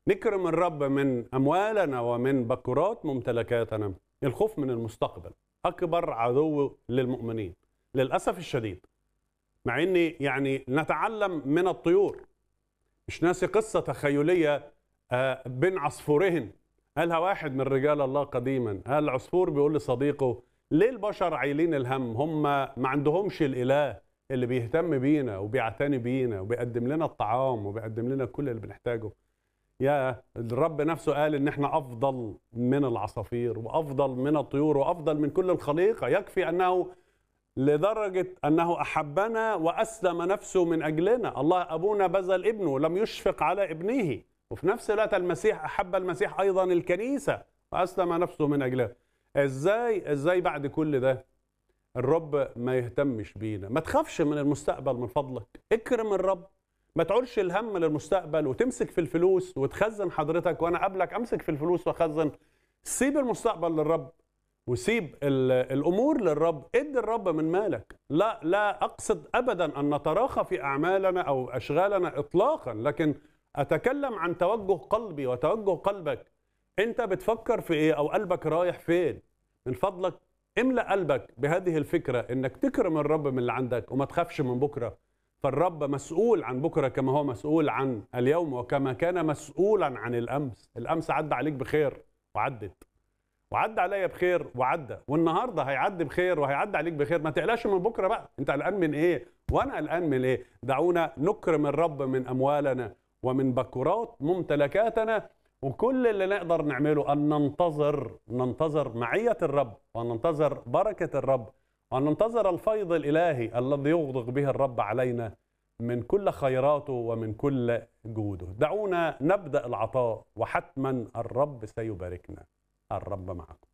نكرم الرب من أموالنا ومن بكرات ممتلكاتنا الخوف من المستقبل أكبر عدو للمؤمنين للأسف الشديد مع أني يعني نتعلم من الطيور مش ناسي قصة تخيلية آه، بين عصفورين قالها واحد من رجال الله قديما قال العصفور بيقول لصديقه ليه البشر عايلين الهم هم ما عندهمش الإله اللي بيهتم بينا وبيعتني بينا وبيقدم لنا الطعام وبيقدم لنا كل اللي بنحتاجه يا الرب نفسه قال ان احنا افضل من العصافير وافضل من الطيور وافضل من كل الخليقه يكفي انه لدرجه انه احبنا واسلم نفسه من اجلنا الله ابونا بذل ابنه لم يشفق على ابنه وفي نفس الوقت المسيح احب المسيح ايضا الكنيسه واسلم نفسه من اجلها ازاي ازاي بعد كل ده الرب ما يهتمش بينا ما تخافش من المستقبل من فضلك اكرم الرب ما تعولش الهم للمستقبل وتمسك في الفلوس وتخزن حضرتك وانا قبلك امسك في الفلوس واخزن سيب المستقبل للرب وسيب الامور للرب ادي الرب من مالك لا لا اقصد ابدا ان نتراخى في اعمالنا او اشغالنا اطلاقا لكن اتكلم عن توجه قلبي وتوجه قلبك انت بتفكر في ايه او قلبك رايح فين من فضلك املا قلبك بهذه الفكره انك تكرم الرب من اللي عندك وما تخافش من بكره فالرب مسؤول عن بكره كما هو مسؤول عن اليوم وكما كان مسؤولا عن الامس الامس عدى عليك بخير وعدت وعدى عليا بخير وعدى والنهارده هيعدي بخير وهيعدي عليك بخير ما تقلقش من بكره بقى انت قلقان من ايه وانا قلقان من ايه دعونا نكرم الرب من اموالنا ومن بكرات ممتلكاتنا وكل اللي نقدر نعمله ان ننتظر ننتظر معيه الرب وان ننتظر بركه الرب وان ننتظر الفيض الالهي الذي يغدق به الرب علينا من كل خيراته ومن كل جوده دعونا نبدا العطاء وحتما الرب سيباركنا الرب معكم